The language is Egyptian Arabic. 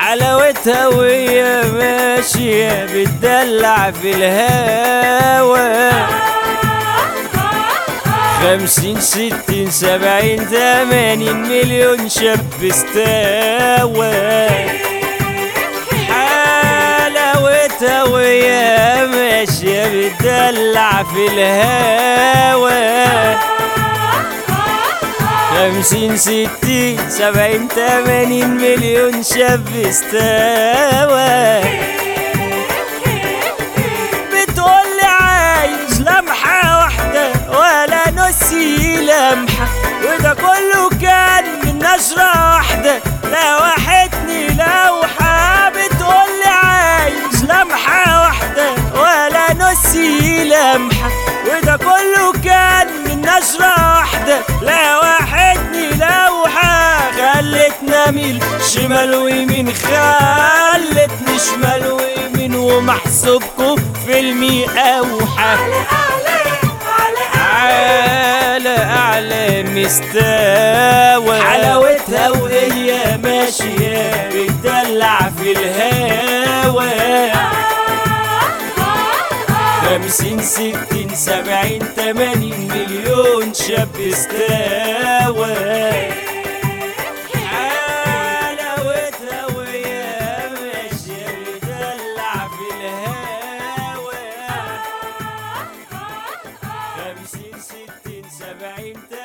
حلاوتها وهي ماشية بتدلع في الهوا خمسين ستين سبعين ثمانين مليون شاب استوى حلاوتها وهي ماشية بتدلع في الهوا خمسين ستين سبعين تمانين مليون شاب استوى بتقولي عايز لمحة واحدة ولا نصي لمحة وده كله كان من نشرة واحدة لوحتني لوحة بتقولي عايز لمحة واحدة ولا نصي لمحة وده كله كان من نشرة واحدة لوحتني لوحة خلتني اميل شمال ويمين خلتني شمال ويمين ومحسوبكم فيلمي اوحى على اعلى مستوى حلاوتها وهي ماشيه بتدلع في الهوا خمسين ستين سبعين تمانين مليون شاب استوى حلاوتها وهي ماشية بتدلع في الهوا خمسين ستين سبعين